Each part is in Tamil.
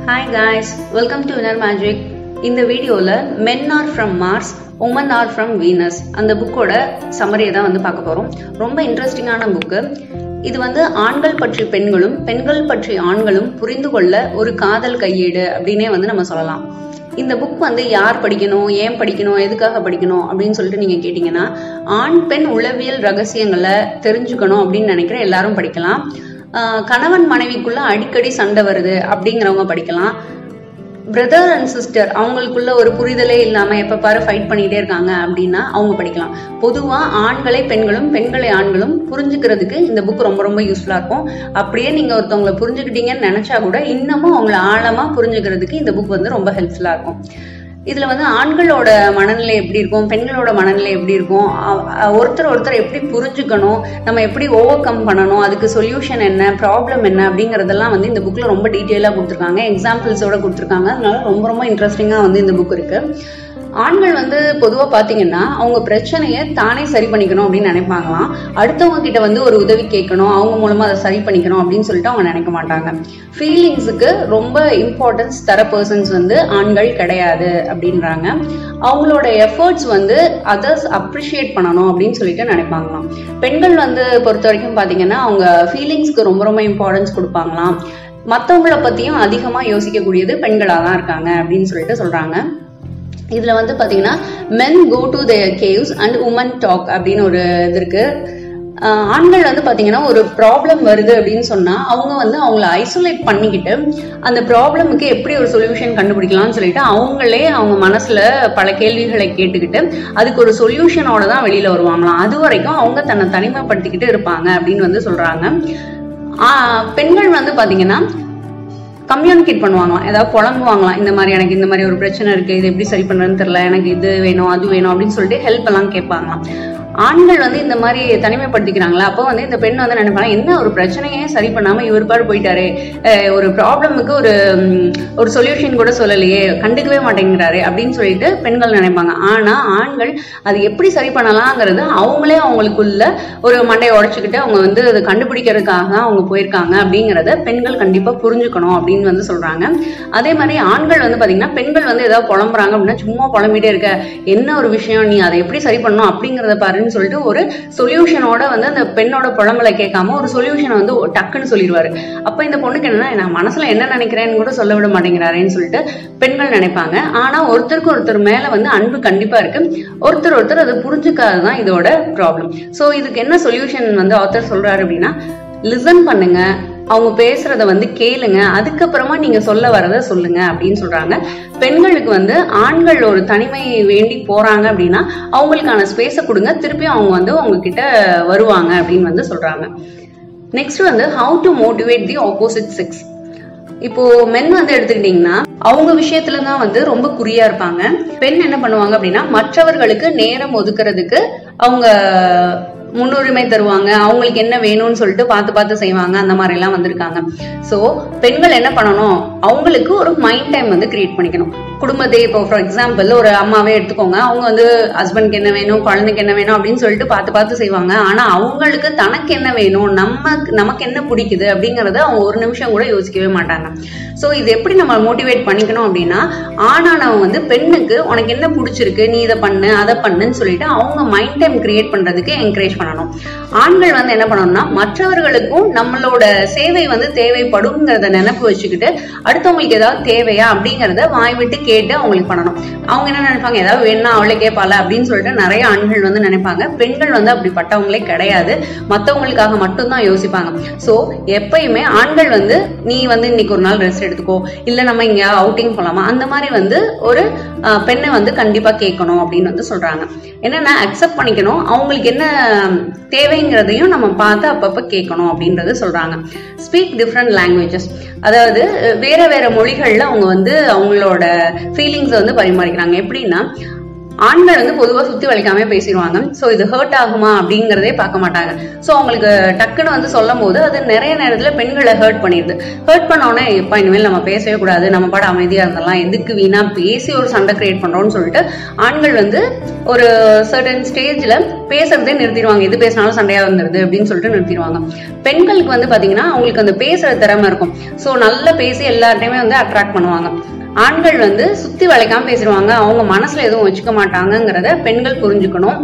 hi guys welcome to inner magic இந்த வீடியோவில் men are from Mars women are from Venus அந்த புக்கோட சம்மரியை தான் வந்து பார்க்க போகிறோம் ரொம்ப இன்ட்ரெஸ்டிங்கான புக்கு இது வந்து ஆண்கள் பற்றி பெண்களும் பெண்கள் பற்றி ஆண்களும் புரிந்து கொள்ள ஒரு காதல் கையேடு அப்படின்னே வந்து நம்ம சொல்லலாம் இந்த புக் வந்து யார் படிக்கணும் ஏன் படிக்கணும் எதுக்காக படிக்கணும் அப்படின்னு சொல்லிட்டு நீங்கள் கேட்டிங்கன்னா ஆண் பெண் உளவியல் ரகசியங்களை தெரிஞ்சுக்கணும் அப்படின்னு நினைக்கிற எல்லாரும் படிக்கலாம் ஆஹ் கணவன் மனைவிக்குள்ள அடிக்கடி சண்டை வருது அப்படிங்கிறவங்க படிக்கலாம் பிரதர் அண்ட் சிஸ்டர் அவங்களுக்குள்ள ஒரு புரிதலே இல்லாம எப்ப பாரு ஃபைட் பண்ணிட்டே இருக்காங்க அப்படின்னா அவங்க படிக்கலாம் பொதுவா ஆண்களை பெண்களும் பெண்களை ஆண்களும் புரிஞ்சுக்கிறதுக்கு இந்த புக் ரொம்ப ரொம்ப யூஸ்ஃபுல்லா இருக்கும் அப்படியே நீங்க ஒருத்தவங்களை புரிஞ்சுக்கிட்டீங்கன்னு நினைச்சா கூட இன்னமும் அவங்கள ஆழமா புரிஞ்சுக்கிறதுக்கு இந்த புக் வந்து ரொம்ப ஹெல்ப்ஃபுல்லா இருக்கும் இதுல வந்து ஆண்களோட மனநிலை எப்படி இருக்கும் பெண்களோட மனநிலை எப்படி இருக்கும் அ- அ- ஒருத்தர் ஒருத்தர் எப்படி புரிஞ்சுக்கணும் நம்ம எப்படி ஓவர் கம் பண்ணணும் அதுக்கு சொல்யூஷன் என்ன ப்ராப்ளம் என்ன அப்படிங்கறதெல்லாம் வந்து இந்த புக்ல ரொம்ப டீட்டெயிலாக கொடுத்துருக்காங்க எக்ஸாம்பிள்ஸோட கொடுத்துருக்காங்க அதனால ரொம்ப ரொம்ப இன்ட்ரெஸ்டிங்கா வந்து இந்த புக் இருக்கு ஆண்கள் வந்து பொதுவாக பார்த்தீங்கன்னா அவங்க பிரச்சனையை தானே சரி பண்ணிக்கணும் அப்படின்னு நினைப்பாங்களாம் அடுத்தவங்க கிட்ட வந்து ஒரு உதவி கேட்கணும் அவங்க மூலமா அதை சரி பண்ணிக்கணும் அப்படின்னு சொல்லிட்டு அவங்க நினைக்க மாட்டாங்க ஃபீலிங்ஸுக்கு ரொம்ப இம்பார்ட்டன்ஸ் தர பர்சன்ஸ் வந்து ஆண்கள் கிடையாது அப்படின்றாங்க அவங்களோட எஃபர்ட்ஸ் வந்து அதர்ஸ் அப்ரிஷியேட் பண்ணணும் அப்படின்னு சொல்லிட்டு நினைப்பாங்களாம் பெண்கள் வந்து பொறுத்த வரைக்கும் பார்த்தீங்கன்னா அவங்க ஃபீலிங்ஸ்க்கு ரொம்ப ரொம்ப இம்பார்ட்டன்ஸ் கொடுப்பாங்களாம் மற்றவங்கள பற்றியும் அதிகமாக யோசிக்கக்கூடியது பெண்களாக தான் இருக்காங்க அப்படின்னு சொல்லிட்டு சொல்கிறாங்க இதுல வந்து பாத்தீங்கன்னா men go to their caves and women talk அப்படின்னு ஒரு இது இருக்கு ஆஹ் ஆண்கள் வந்து பாத்தீங்கன்னா ஒரு ப்ராப்ளம் வருது அப்படின்னு சொன்னா அவங்க வந்து அவங்கள ஐசோலேட் பண்ணிக்கிட்டு அந்த ப்ராப்ளமுக்கு எப்படி ஒரு சொல்யூஷன் கண்டுபிடிக்கலாம்னு சொல்லிட்டு அவங்களே அவங்க மனசுல பல கேள்விகளை கேட்டுக்கிட்டு அதுக்கு ஒரு சொல்யூஷனோட தான் வெளியில வருவாங்களாம் அது வரைக்கும் அவங்க தன்னை தனிமைப்படுத்திக்கிட்டு இருப்பாங்க அப்படின்னு வந்து சொல்றாங்க ஆஹ் பெண்கள் வந்து பாத்தீங்கன்னா கம்யூனிகேட் பண்ணுவாங்களாம் ஏதாவது புலம்புவாங்களாம் இந்த மாதிரி எனக்கு இந்த மாதிரி ஒரு பிரச்சனை இருக்கு இது எப்படி சரி பண்றதுன்னு தெரியல எனக்கு இது வேணும் அது வேணும் அப்படின்னு சொல்லிட்டு ஹெல்ப் எல்லாம் கேட்பாங்களாம் ஆண்கள் வந்து இந்த மாதிரி தனிமைப்படுத்திக்கிறாங்களா அப்போ வந்து இந்த பெண் வந்து நினைப்பாங்க என்ன ஒரு பிரச்சனையே சரி பண்ணாம இவர் பாரு போயிட்டாரு அஹ் ஒரு ப்ராப்ளமுக்கு ஒரு ம், ஒரு சொல்யூஷன் கூட சொல்லலையே கண்டுக்கவே மாட்டேங்கிறாரு அப்படின்னு சொல்லிட்டு பெண்கள் நினைப்பாங்க ஆனா ஆண்கள் அது எப்படி சரி பண்ணலாங்கிறது அவங்களே அவங்களுக்குள்ள ஒரு மண்டையை உடைச்சுக்கிட்டு அவங்க வந்து அதை கண்டுபிடிக்கிறதுக்காக தான் அவங்க போயிருக்காங்க அப்படிங்கறத பெண்கள் கண்டிப்பா புரிஞ்சுக்கணும் அப்படின்னு வந்து சொல்றாங்க அதே மாதிரி ஆண்கள் வந்து பாத்தீங்கன்னா பெண்கள் வந்து ஏதாவது புலம்புறாங்க அப்படின்னா சும்மா புலம்பிட்டே இருக்க என்ன ஒரு விஷயம் நீ அதை எப்படி சரி பண்ணணும் அப்படிங்கறத பாருன்னு சொல்லிட்டு ஒரு சொல்யூஷனோட வந்து அந்த பெண்ணோட புலம்பலை கேட்காம ஒரு சொல்யூஷனை வந்து டக்குன்னு சொல்லிடுவாரு அப்ப இந்த பொண்ணுக்கு என்னன்னா நான் மனசுல என்ன நினைக்கிறேன்னு கூட சொல்ல விட மாட்டேங்கிறாரேன்னு சொல்லிட்டு பெண்கள் நினைப்பாங்க ஆனா ஒருத்தருக்கு ஒருத்தர் மேல வந்து அன்பு கண்டிப்பா இருக்கு ஒருத்தர் ஒருத்தர் அதை புரிஞ்சுக்காததான் இதோட ப்ராப்ளம் சோ இதுக்கு என்ன சொல்யூஷன் வந்து ஆத்தர் சொல்றாரு அப்படின்னா லிசன் பண்ணுங்க அவங்க பேசுறத வந்து கேளுங்க அதுக்கப்புறமா நீங்க சொல்ல வரத சொல்லுங்க அப்படின்னு சொல்றாங்க பெண்களுக்கு வந்து ஆண்கள் ஒரு தனிமை வேண்டி போறாங்க அப்படின்னா அவங்களுக்கான ஸ்பேஸை கொடுங்க திருப்பி அவங்க வந்து உங்ககிட்ட வருவாங்க அப்படின்னு வந்து சொல்றாங்க நெக்ஸ்ட் வந்து how to motivate the opposite sex இப்போ மென் வந்து எடுத்துக்கிட்டீங்கன்னா அவங்க விஷயத்துல தான் வந்து ரொம்ப குறியா இருப்பாங்க பெண் என்ன பண்ணுவாங்க அப்படின்னா மற்றவர்களுக்கு நேரம் ஒதுக்குறதுக்கு அவங்க முன்னுரிமை தருவாங்க அவங்களுக்கு என்ன வேணும்னு சொல்லிட்டு பார்த்து பார்த்து செய்வாங்க அந்த மாதிரி எல்லாம் வந்திருக்காங்க சோ பெண்கள் என்ன பண்ணணும் அவங்களுக்கு ஒரு மைண்ட் டைம் வந்து கிரியேட் பண்ணிக்கணும் குடும்பத்தை இப்போ ஃபார் எக்ஸாம்பிள் ஒரு அம்மாவே எடுத்துக்கோங்க அவங்க வந்து ஹஸ்பண்ட்க்கு என்ன வேணும் குழந்தைக்கு என்ன வேணும் அப்படின்னு சொல்லிட்டு பார்த்து பார்த்து செய்வாங்க ஆனா அவங்களுக்கு தனக்கு என்ன வேணும் நம்ம நமக்கு என்ன பிடிக்குது அப்படிங்கறத அவங்க ஒரு நிமிஷம் கூட யோசிக்கவே மாட்டாங்க சோ இது எப்படி நம்ம மோட்டிவேட் பண்ணிக்கணும் அப்படின்னா ஆணானவங்க வந்து பெண்ணுக்கு உனக்கு என்ன பிடிச்சிருக்கு நீ இதை பண்ணு அதை பண்ணுன்னு சொல்லிட்டு அவங்க மைண்ட் டைம் கிரியேட் பண்றதுக்கு என்கரேஜ் பண்ணணும் ஆண்கள் வந்து என்ன பண்ணணும்னா மற்றவர்களுக்கும் நம்மளோட சேவை வந்து தேவைப்படுங்கிறத நினைப்பு வச்சுக்கிட்டு அடுத்தவங்களுக்கு ஏதாவது தேவையா அப்படிங்கறத வாய் விட்டு கேட்டு அவங்களுக்கு பண்ணணும் அவங்க என்ன நினைப்பாங்க ஏதாவது வேணா அவளே கேட்பாள அப்படின்னு சொல்லிட்டு நிறைய ஆண்கள் வந்து நினைப்பாங்க பெண்கள் வந்து அப்படிப்பட்டவங்களே கிடையாது மத்தவங்களுக்காக மட்டும்தான் யோசிப்பாங்க சோ எப்பயுமே ஆண்கள் வந்து நீ வந்து இன்னைக்கு ஒரு நாள் ரெஸ்ட் எடுத்துக்கோ இல்ல நம்ம இங்க அவுட்டிங் போலாமா அந்த மாதிரி வந்து ஒரு அஹ், பெண்ணை வந்து கண்டிப்பா கேட்கணும் அப்படின்னு வந்து சொல்றாங்க என்னன்னா அக்செப்ட் பண்ணிக்கணும் அவங்களுக்கு என்ன தேவைங்கிறதையும் நம்ம பார்த்து அப்பப்ப கேட்கணும் அப்படின்றது சொல்றாங்க ஸ்பீக் டிஃப்ரெண்ட் லாங்குவேஜஸ் அதாவது அஹ், வேற வேற மொழிகள்ல அவங்க வந்து அவங்களோட ஃபீலிங்ஸை வந்து பரிமாறிக்கிறாங்க எப்படின்னா ஆண்கள் வந்து பொதுவா சுத்தி வளைக்காம பேசிடுவாங்க சோ இது ஹர்ட் ஆகுமா அப்படிங்கறதே பார்க்க மாட்டாங்க சோ அவங்களுக்கு டக்குன்னு வந்து சொல்லும் போது அது நிறைய நேரத்துல பெண்களை ஹர்ட் பண்ணிடுது ஹர்ட் பண்ணோடனே எப்ப இனிமேல் நம்ம பேசவே கூடாது நம்ம பாட அமைதியா இருந்தலாம் எதுக்கு வீணா பேசி ஒரு சண்டை கிரியேட் பண்றோம்னு சொல்லிட்டு ஆண்கள் வந்து ஒரு சர்டன் ஸ்டேஜ்ல பேசுறதே நிறுத்திடுவாங்க எது பேசினாலும் சண்டையா வந்துருது அப்படின்னு சொல்லிட்டு நிறுத்திடுவாங்க பெண்களுக்கு வந்து பாத்தீங்கன்னா அவங்களுக்கு அந்த பேசுற திறமை இருக்கும் சோ நல்லா பேசி எல்லார்ட்டையுமே வந்து அட்ராக்ட் பண்ணுவாங்க ஆண்கள் வந்து சுத்தி வளைக்காம பேசிடுவாங்க அவங்க மனசுல எதுவும் வச்சுக்க மாட்டாங்கங்கிறத பெண்கள் புரிஞ்சுக்கணும்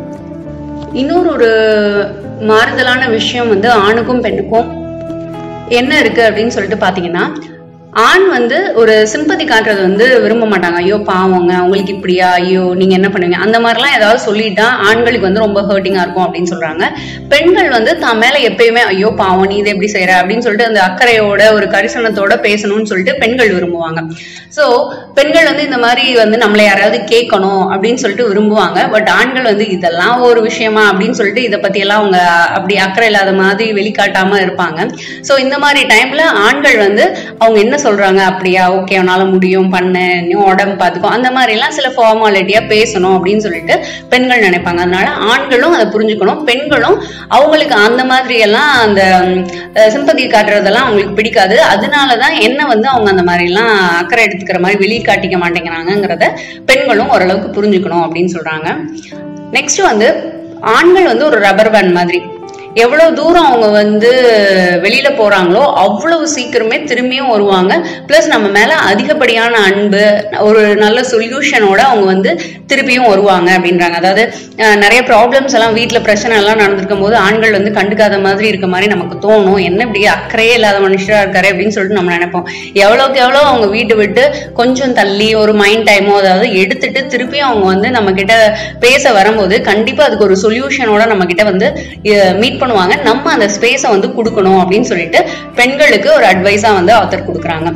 இன்னொரு ஒரு மாறுதலான விஷயம் வந்து ஆணுக்கும் பெண்ணுக்கும் என்ன இருக்கு அப்படின்னு சொல்லிட்டு பாத்தீங்கன்னா ஆண் வந்து ஒரு சிம்பதி காட்டுறது வந்து விரும்ப மாட்டாங்க ஐயோ பாவங்க அவங்களுக்கு இப்படியா ஐயோ நீங்க என்ன பண்ணுவீங்க அந்த மாதிரிலாம் ஏதாவது சொல்லிட்டா ஆண்களுக்கு வந்து ரொம்ப ஹர்ட்டிங்கா இருக்கும் அப்படின்னு சொல்றாங்க பெண்கள் வந்து தான் மேல எப்பயுமே ஐயோ பாவம் நீ இதை எப்படி செய்யற அப்படின்னு சொல்லிட்டு அந்த அக்கறையோட ஒரு கரிசனத்தோட பேசணும்னு சொல்லிட்டு பெண்கள் விரும்புவாங்க சோ பெண்கள் வந்து இந்த மாதிரி வந்து நம்மளை யாராவது கேட்கணும் அப்படின்னு சொல்லிட்டு விரும்புவாங்க பட் ஆண்கள் வந்து இதெல்லாம் ஒரு விஷயமா அப்படின்னு சொல்லிட்டு இதை பத்தி எல்லாம் அவங்க அப்படி அக்கறை இல்லாத மாதிரி வெளிக்காட்டாம இருப்பாங்க சோ இந்த மாதிரி டைம்ல ஆண்கள் வந்து அவங்க என்ன சொல்றாங்க அப்படியா ஓகே உன்னால முடியும் பண்ணு நீ உடம்பு பார்த்துக்கோ அந்த மாதிரி எல்லாம் சில ஃபார்மாலிட்டியா பேசணும் அப்படின்னு சொல்லிட்டு பெண்கள் நினைப்பாங்க அதனால ஆண்களும் அதை புரிஞ்சுக்கணும் பெண்களும் அவங்களுக்கு அந்த மாதிரி எல்லாம் அந்த சிம்பதி காட்டுறதெல்லாம் அவங்களுக்கு பிடிக்காது அதனாலதான் என்ன வந்து அவங்க அந்த மாதிரி எல்லாம் அக்கறை எடுத்துக்கிற மாதிரி வெளியே காட்டிக்க மாட்டேங்கிறாங்கிறத பெண்களும் ஓரளவுக்கு புரிஞ்சுக்கணும் அப்படின்னு சொல்றாங்க நெக்ஸ்ட் வந்து ஆண்கள் வந்து ஒரு ரப்பர் பேண்ட் மாதிரி எவ்வளவு தூரம் அவங்க வந்து வெளியில போறாங்களோ அவ்வளவு சீக்கிரமே திரும்பியும் வருவாங்க பிளஸ் நம்ம மேல அதிகப்படியான அன்பு ஒரு நல்ல சொல்யூஷனோட அவங்க வந்து திருப்பியும் வருவாங்க அப்படின்றாங்க அதாவது அஹ், நிறைய ப்ராப்ளம்ஸ் எல்லாம் வீட்ல பிரச்சனை எல்லாம் நடந்திருக்கும் போது ஆண்கள் வந்து கண்டுக்காத மாதிரி இருக்க மாதிரி நமக்கு தோணும் என்ன இப்படி அக்கறையே இல்லாத மனுஷரா இருக்காரு அப்படின்னு சொல்லிட்டு நம்ம நினைப்போம் எவ்வளவுக்கு எவ்வளவு அவங்க வீட்டை விட்டு கொஞ்சம் தள்ளி ஒரு மைண்ட் டைமோ அதாவது எடுத்துட்டு திருப்பியும் அவங்க வந்து நம்ம கிட்ட பேச வரும்போது கண்டிப்பா அதுக்கு ஒரு சொல்யூஷனோட நம்ம கிட்ட வந்து மீட் பண்ணுவாங்க நம்ம அந்த ஸ்பேஸை வந்து கொடுக்கணும் அப்படின்னு சொல்லிட்டு பெண்களுக்கு ஒரு அட்வைஸா வந்து ஆத்தர் கொடுக்குறாங்க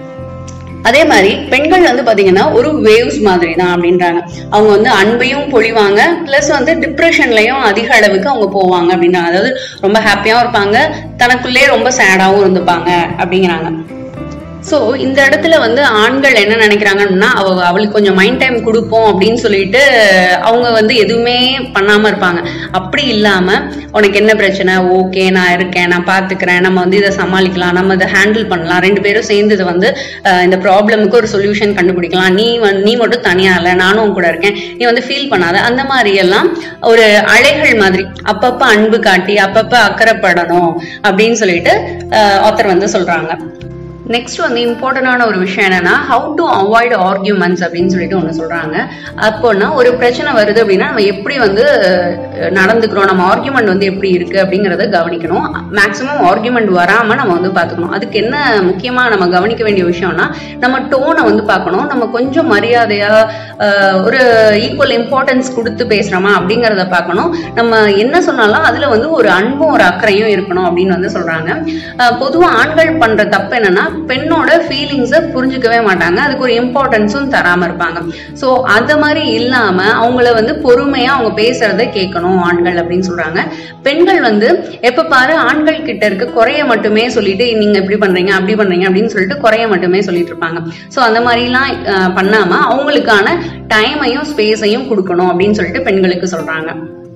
அதே மாதிரி பெண்கள் வந்து பாத்தீங்கன்னா ஒரு வேவ்ஸ் மாதிரி தான் அப்படின்றாங்க அவங்க வந்து அன்பையும் பொழிவாங்க பிளஸ் வந்து டிப்ரெஷன்லயும் அதிக அளவுக்கு அவங்க போவாங்க அப்படின்றாங்க அதாவது ரொம்ப ஹாப்பியாவும் இருப்பாங்க தனக்குள்ளேயே ரொம்ப சேடாவும் இருந்துப்பாங்க அப்படிங்கிறாங்க சோ இந்த இடத்துல வந்து ஆண்கள் என்ன நினைக்கிறாங்கன்னா அவ அவளுக்கு கொஞ்சம் மைண்ட் டைம் கொடுப்போம் அப்படின்னு சொல்லிட்டு அவங்க வந்து எதுவுமே பண்ணாம இருப்பாங்க அப்படி இல்லாம உனக்கு என்ன பிரச்சனை ஓகே நான் இருக்கேன் நான் பாத்துக்கிறேன் நம்ம வந்து இதை சமாளிக்கலாம் நம்ம இதை ஹேண்டில் பண்ணலாம் ரெண்டு பேரும் சேர்ந்து இதை வந்து அஹ், இந்த ப்ராப்ளமுக்கு ஒரு சொல்யூஷன் கண்டுபிடிக்கலாம் நீ வந்து நீ மட்டும் தனியா இல்ல நானும் உன் கூட இருக்கேன் நீ வந்து ஃபீல் பண்ணாத அந்த மாதிரி எல்லாம் ஒரு அலைகள் மாதிரி அப்பப்ப அன்பு காட்டி அப்பப்ப அக்கறைப்படணும் அப்படின்னு சொல்லிட்டு ஆத்தர் வந்து சொல்றாங்க நெக்ஸ்ட் வந்து இம்பார்ட்டண்டான ஒரு விஷயம் என்னன்னா ஹவு டு அவாய்ட் ஆர்கியூமெண்ட்ஸ் அப்படின்னு சொல்லிட்டு ஒன்று சொல்றாங்க அப்போனா ஒரு பிரச்சனை வருது அப்படின்னா நம்ம எப்படி வந்து அஹ், நடந்துக்கிறோம் நம்ம ஆர்கியூமெண்ட் வந்து எப்படி இருக்கு அப்படிங்கறத கவனிக்கணும் மேக்ஸிமம் ஆர்கியூமெண்ட் வராம நம்ம வந்து பார்த்துக்கணும் அதுக்கு என்ன முக்கியமா நம்ம கவனிக்க வேண்டிய விஷயம்னா நம்ம டோனை வந்து பார்க்கணும் நம்ம கொஞ்சம் மரியாதையா அஹ், ஒரு ஈக்குவல் இம்பார்ட்டன்ஸ் கொடுத்து பேசுறோமா அப்படிங்கறத பார்க்கணும் நம்ம என்ன சொன்னாலும் அதுல வந்து ஒரு அன்பும் ஒரு அக்கறையும் இருக்கணும் அப்படின்னு வந்து சொல்றாங்க அஹ், பொதுவா ஆண்கள் பண்ற தப்பு என்னன்னா பெண்ணோட ஃபீலிங்ஸை புரிஞ்சுக்கவே மாட்டாங்க அதுக்கு ஒரு இம்பார்ட்டன்ஸும் தராம இருப்பாங்க ஸோ அந்த மாதிரி இல்லாம அவங்கள வந்து பொறுமையா அவங்க பேசுறத கேட்கணும் ஆண்கள் அப்படின்னு சொல்றாங்க பெண்கள் வந்து எப்ப பாரு ஆண்கள் கிட்ட இருக்க குறைய மட்டுமே சொல்லிட்டு நீங்க இப்படி பண்றீங்க அப்படி பண்றீங்க அப்படின்னு சொல்லிட்டு குறைய மட்டுமே சொல்லிட்டு இருப்பாங்க ஸோ அந்த மாதிரிலாம் அஹ், பண்ணாம அவங்களுக்கான டைமையும் ஸ்பேஸையும் கொடுக்கணும் அப்படின்னு சொல்லிட்டு பெண்களுக்கு சொல்றாங்க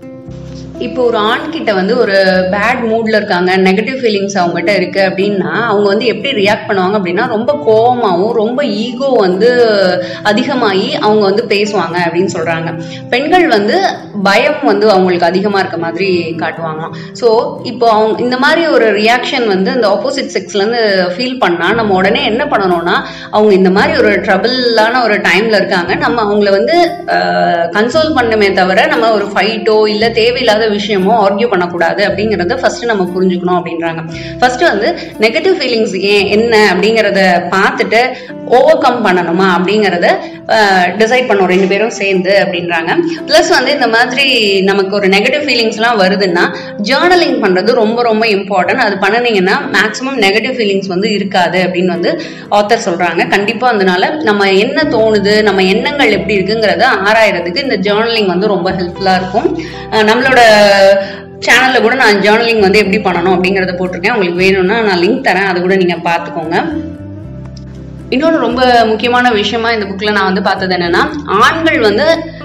இப்போ ஒரு ஆண் கிட்ட வந்து ஒரு பேட் மூட்ல இருக்காங்க நெகட்டிவ் ஃபீலிங்ஸ் அவங்ககிட்ட இருக்கு அப்படின்னா அவங்க வந்து எப்படி ரியாக்ட் பண்ணுவாங்க அப்படின்னா ரொம்ப கோவமாவும் ரொம்ப ஈகோ வந்து அதிகமாகி அவங்க வந்து பேசுவாங்க அப்படின்னு சொல்றாங்க பெண்கள் வந்து பயம் வந்து அவங்களுக்கு அதிகமா இருக்க மாதிரி காட்டுவாங்களாம் ஸோ இப்போ அவங்க இந்த மாதிரி ஒரு ரியாக்ஷன் வந்து இந்த ஆப்போசிட் செக்ஸ்ல இருந்து ஃபீல் பண்ணா நம்ம உடனே என்ன பண்ணணும்னா அவங்க இந்த மாதிரி ஒரு ட்ரபிளான ஒரு டைம்ல இருக்காங்க நம்ம அவங்கள வந்து கன்சோல் பண்ணுமே தவிர நம்ம ஒரு ஃபைட்டோ இல்ல தேவையில்லாத விஷயமோ ஆர்கியூ பண்ணக்கூடாது அப்படிங்கறத ஃபர்ஸ்ட் நம்ம புரிஞ்சுக்கணும் அப்படின்றாங்க ஃபர்ஸ்ட் வந்து நெகட்டிவ் ஃபீலிங்ஸ் ஏன் என்ன அப்படிங்கறத பார்த்துட்டு ஓவர் கம் பண்ணணுமா அப்படிங்கறத டிசைட் பண்ணோம் ரெண்டு பேரும் சேர்ந்து அப்படின்றாங்க ப்ளஸ் வந்து இந்த மாதிரி நமக்கு ஒரு நெகட்டிவ் ஃபீலிங்ஸ் எல்லாம் வருதுன்னா ஜேர்னலிங் பண்றது ரொம்ப ரொம்ப இம்பார்ட்டன்ட் அது பண்ணுனீங்கன்னா மேக்ஸிமம் நெகட்டிவ் ஃபீலிங்ஸ் வந்து இருக்காது அப்படின்னு வந்து ஆத்தர் சொல்றாங்க கண்டிப்பா அதனால நம்ம என்ன தோணுது நம்ம எண்ணங்கள் எப்படி இருக்குங்கிறத ஆராயறதுக்கு இந்த ஜேர்னலிங் வந்து ரொம்ப ஹெல்ப்ஃபுல்லா இருக்கும் அஹ் நம்மளோட சேனல்ல கூட நான் ஜேர்னலிங் வந்து எப்படி பண்ணணும் அப்படிங்கறத போட்டிருக்கேன் உங்களுக்கு வேணும்னா நான் லிங்க் தரேன் அதை கூட நீங்க பாத்துக்கோங்க இன்னொன்று ரொம்ப முக்கியமான விஷயமா இந்த புக்ல நான் வந்து பார்த்தது என்னன்னா ஆண்கள் வந்து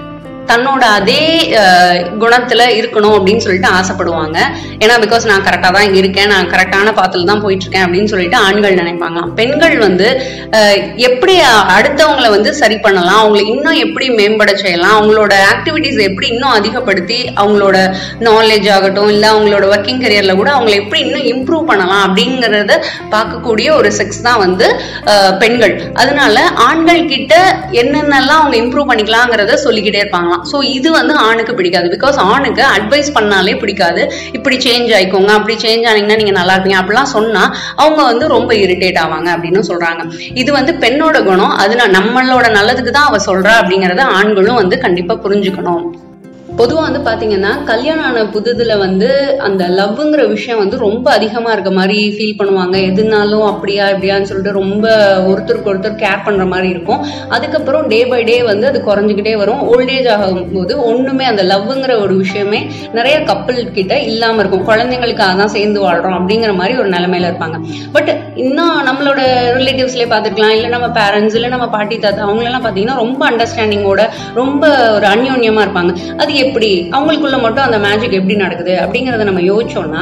தன்னோட அதே அஹ், குணத்துல இருக்கணும் அப்படின்னு சொல்லிட்டு ஆசைப்படுவாங்க ஏன்னா பிகாஸ் நான் கரெக்டா தான் இருக்கேன் நான் கரெக்டான பாத்துல தான் போயிட்டு இருக்கேன் அப்படின்னு சொல்லிட்டு ஆண்கள் நினைப்பாங்க பெண்கள் வந்து அஹ், எப்படி அடுத்தவங்களை வந்து சரி பண்ணலாம் அவங்களை இன்னும் எப்படி மேம்பட செய்யலாம் அவங்களோட ஆக்டிவிட்டிஸ் எப்படி இன்னும் அதிகப்படுத்தி அவங்களோட நாலேஜ் ஆகட்டும் இல்ல அவங்களோட ஒர்க்கிங் கரியர்ல கூட அவங்களை எப்படி இன்னும் இம்ப்ரூவ் பண்ணலாம் அப்படிங்கறத பார்க்கக்கூடிய ஒரு செக்ஸ் தான் வந்து அஹ், பெண்கள் அதனால ஆண்கள் கிட்ட என்னென்னலாம் அவங்க இம்ப்ரூவ் பண்ணிக்கலாங்கிறத சொல்லிக்கிட்டே இருப்பாங்களாம் ஸோ இது வந்து ஆணுக்கு பிடிக்காது பிகாஸ் ஆணுக்கு அட்வைஸ் பண்ணாலே பிடிக்காது இப்படி சேஞ்ச் ஆயிக்கோங்க அப்படி சேஞ்ச் ஆனீங்கன்னா நீங்க நல்லா இருப்பீங்க அப்படிலாம் சொன்னா அவங்க வந்து ரொம்ப இரிட்டேட் ஆவாங்க அப்படின்னு சொல்றாங்க இது வந்து பெண்ணோட குணம் அதனால நம்மளோட நல்லதுக்கு தான் அவ சொல்றா அப்படிங்கறத ஆண்களும் வந்து கண்டிப்பா புரிஞ்சுக்கணும் பொதுவா வந்து பாத்தீங்கன்னா கல்யாணம் ஆன புதுதுல வந்து அந்த லவ்ங்கிற விஷயம் வந்து ரொம்ப அதிகமா இருக்க மாதிரி ஃபீல் பண்ணுவாங்க எதுனாலும் அப்படியா இப்படியான்னு சொல்லிட்டு ரொம்ப ஒருத்தருக்கு ஒருத்தர் கேர் பண்ற மாதிரி இருக்கும் அதுக்கப்புறம் டே பை டே வந்து அது குறைஞ்சிக்கிட்டே வரும் ஓல்டேஜ் ஆகும்போது ஒண்ணுமே அந்த லவ்ங்கிற ஒரு விஷயமே நிறைய கப்பல் கிட்ட இல்லாம இருக்கும் குழந்தைங்களுக்காக தான் சேர்ந்து வாழ்றோம் அப்படிங்கிற மாதிரி ஒரு நிலைமையில இருப்பாங்க பட் இன்னும் நம்மளோட ரிலேட்டிவ்ஸ்லயே பார்த்துக்கலாம் இல்ல நம்ம பேரண்ட்ஸ் இல்ல நம்ம பாட்டி தாத்தா அவங்க எல்லாம் பாத்தீங்கன்னா ரொம்ப அண்டர்ஸ்டாண்டிங்கோட ரொம்ப ஒரு அந்யோன்யமா இருப்பாங்க அது எப்படி அவங்களுக்குள்ள மட்டும் அந்த மேஜிக் எப்படி நடக்குது அப்படிங்கறத நம்ம யோசிச்சோம்னா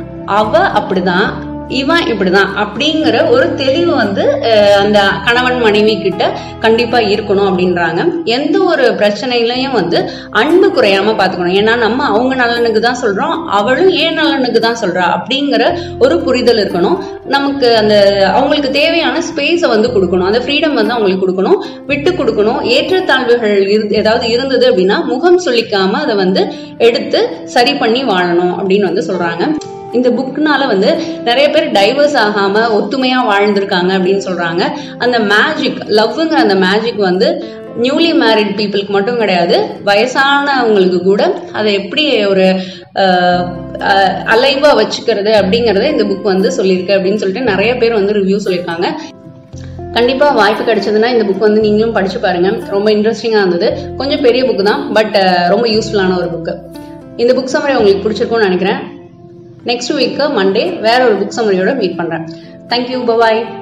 அவ அப்படிதான் இவன் இப்படிதான் அப்படிங்கிற ஒரு தெளிவு வந்து அஹ், அந்த கணவன் மனைவி கிட்ட கண்டிப்பா இருக்கணும் அப்படின்றாங்க எந்த ஒரு பிரச்சனையிலையும் வந்து அன்பு குறையாம பாத்துக்கணும் ஏன்னா நம்ம அவங்க நலனுக்கு தான் சொல்றோம் அவளும் ஏன் நலனுக்கு தான் சொல்றா அப்படிங்கிற ஒரு புரிதல் இருக்கணும் நமக்கு அந்த அவங்களுக்கு தேவையான ஸ்பேஸை வந்து கொடுக்கணும் அந்த ஃப்ரீடம் வந்து அவங்களுக்கு கொடுக்கணும் விட்டு கொடுக்கணும் ஏற்றத்தாழ்வுகள் இரு- ஏதாவது இருந்தது அப்படின்னா முகம் சொல்லிக்காம அதை வந்து எடுத்து சரி பண்ணி வாழணும் அப்படின்னு வந்து சொல்றாங்க இந்த புக்னால வந்து நிறைய பேர் டைவர்ஸ் ஆகாம ஒத்துமையா வாழ்ந்திருக்காங்க அப்படின்னு சொல்றாங்க அந்த மேஜிக் லவ்ங்கிற அந்த மேஜிக் வந்து நியூலி மேரிட் பீப்புளுக்கு மட்டும் கிடையாது வயசானவங்களுக்கு கூட அதை எப்படி ஒரு அலைவா வச்சுக்கிறது அப்படிங்கறத இந்த புக் வந்து சொல்லியிருக்கு அப்படின்னு சொல்லிட்டு நிறைய பேர் வந்து ரிவ்யூ சொல்லியிருக்காங்க கண்டிப்பா வாய்ப்பு கிடைச்சதுன்னா இந்த புக் வந்து நீங்களும் படிச்சு பாருங்க ரொம்ப இன்ட்ரெஸ்டிங்கா இருந்தது கொஞ்சம் பெரிய புக் தான் பட் ரொம்ப யூஸ்ஃபுல்லான ஒரு புக் இந்த புக் சம்மரி உங்களுக்கு பிடிச்சிருக்கும்னு நினைக்கிறேன் நெக்ஸ்ட் வீக்கு மண்டே வேற ஒரு புக் சம்மரியோட மீட் பண்றேன் தேங்க்யூ பபாய்